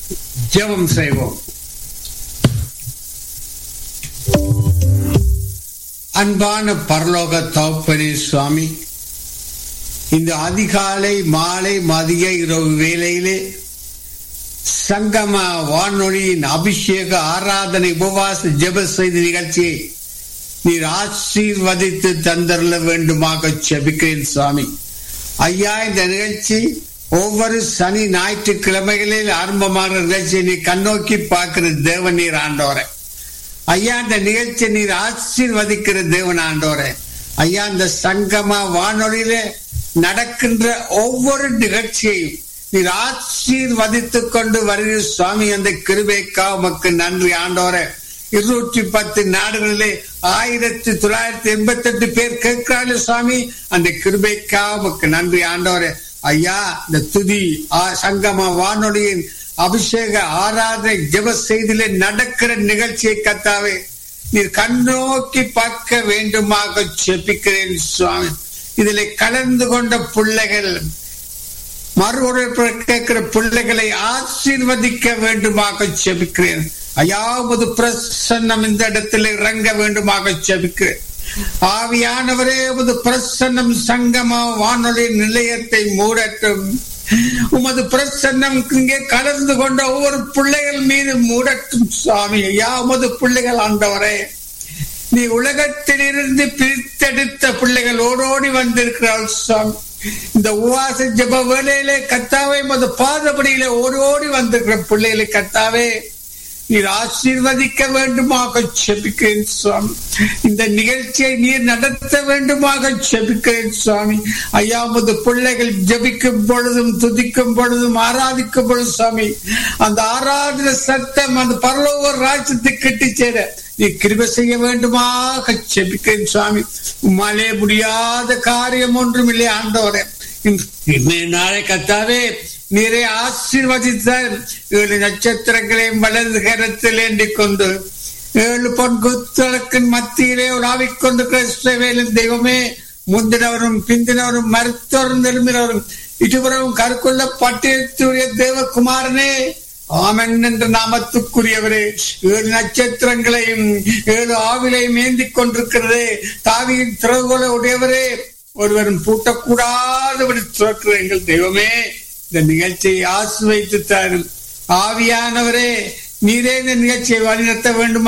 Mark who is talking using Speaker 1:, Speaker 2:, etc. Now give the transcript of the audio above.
Speaker 1: ஜெபம் செய்வோம் அன்பான பரலோக தகப்பனே சுவாமி இந்த அதிகாலை மாலை மதிய இரவு வேளையிலே சங்கம வானொலியின் அபிஷேக ஆராதனை உபவாச ஜெப செய்தி நிகழ்ச்சியை நீர் ஆசீர்வதித்து தந்தருள வேண்டுமாக செபிக்கிறேன் சுவாமி ஐயா இந்த நிகழ்ச்சி ஒவ்வொரு சனி ஞாயிற்றுக்கிழமைகளில் ஆரம்பமான நிகழ்ச்சியை நீ கண்ணோக்கி பார்க்கிற தேவன் நீர் ஆண்டோரை ஐயா இந்த நிகழ்ச்சி நீர் ஆசீர்வதிக்கிற தேவன் ஆண்டோரை ஐயா இந்த சங்கம வானொலியில நடக்கின்ற ஒவ்வொரு நிகழ்ச்சியையும் நீர் ஆசீர்வதித்துக் கொண்டு வருகிற சுவாமி அந்த கிருபைக்கா உமக்கு நன்றி ஆண்டோரை இருநூற்றி பத்து நாடுகளிலே ஆயிரத்தி தொள்ளாயிரத்தி எண்பத்தி எட்டு பேர் கேட்கிறார்கள் சுவாமி அந்த கிருபைக்கா உமக்கு நன்றி ஆண்டோரே ஐயா இந்த துதி சங்கம வானொலியின் அபிஷேக ஆராதனை ஜெப செய்தியிலே நடக்கிற நிகழ்ச்சியை கத்தாவே நீர் கண்ணோக்கி பார்க்க வேண்டுமாக செப்பிக்கிறேன் சுவாமி இதில் கலந்து கொண்ட பிள்ளைகள் மறுமுறை கேட்கிற பிள்ளைகளை ஆசீர்வதிக்க வேண்டுமாக செபிக்கிறேன் ஐயாவது பிரசன்னம் இந்த இடத்தில் இறங்க வேண்டுமாக செபிக்கிறேன் ஆவியானவரே உமது பிரசன்னம் சங்கமா வானொலி நிலையத்தை மூடட்டும் உமது பிரசன்னம் இங்கே கலந்து கொண்ட ஒவ்வொரு பிள்ளைகள் மீது மூடட்டும் சுவாமி ஐயா உமது பிள்ளைகள் ஆண்டவரே நீ உலகத்திலிருந்து பிரித்தெடுத்த பிள்ளைகள் ஓடோடி வந்திருக்கிறாள் சுவாமி இந்த உவாச ஜப வேலையிலே கத்தாவே மது பாதபடியில ஓடோடி வந்திருக்கிற பிள்ளைகளை கத்தாவே நீர் ஆசீர்வதிக்க வேண்டுமாக செபிக்கிறேன் சுவாமி இந்த நிகழ்ச்சியை நீர் நடத்த வேண்டுமாக செபிக்கிறேன் சுவாமி ஐயா முது பிள்ளைகள் ஜபிக்கும் பொழுதும் துதிக்கும் பொழுதும் ஆராதிக்கும் பொழுது சுவாமி அந்த ஆராதன சத்தம் அந்த பரலோக ராஜ்யத்துக்கு கிட்டி சேர நீ கிருப செய்ய வேண்டுமாக செபிக்கிறேன் சுவாமி உம்மாலே முடியாத காரியம் ஒன்றும் இல்லை ஆண்டவரே நாளை கத்தாவே நீரை ஆசீர்வதித்தார் ஏழு நட்சத்திரங்களையும் வலது கரத்தில் ஏண்டிக் கொண்டு ஏழு பொன் குத்தளக்கின் மத்தியிலே உலாவிக் கொண்டு கிறிஸ்தவேலின் தெய்வமே முந்தினவரும் பிந்தினவரும் மருத்துவரும் திரும்பினவரும் இருவரும் கருக்குள்ள பட்டியத்துடைய தேவகுமாரனே ஆமன் என்ற நாமத்துக்குரியவரே ஏழு நட்சத்திரங்களையும் ஏழு ஆவிலையும் ஏந்திக் கொண்டிருக்கிறதே தாவியின் திறவுகோல உடையவரே ஒருவரும் பூட்டக்கூடாதபடி துறக்கிற எங்கள் தெய்வமே இந்த நிகழ்ச்சியை ஆசு வைத்து தாரும் ஆவியானவரே நீரே இந்த நிகழ்ச்சியை வழிநடத்த வேண்டுமா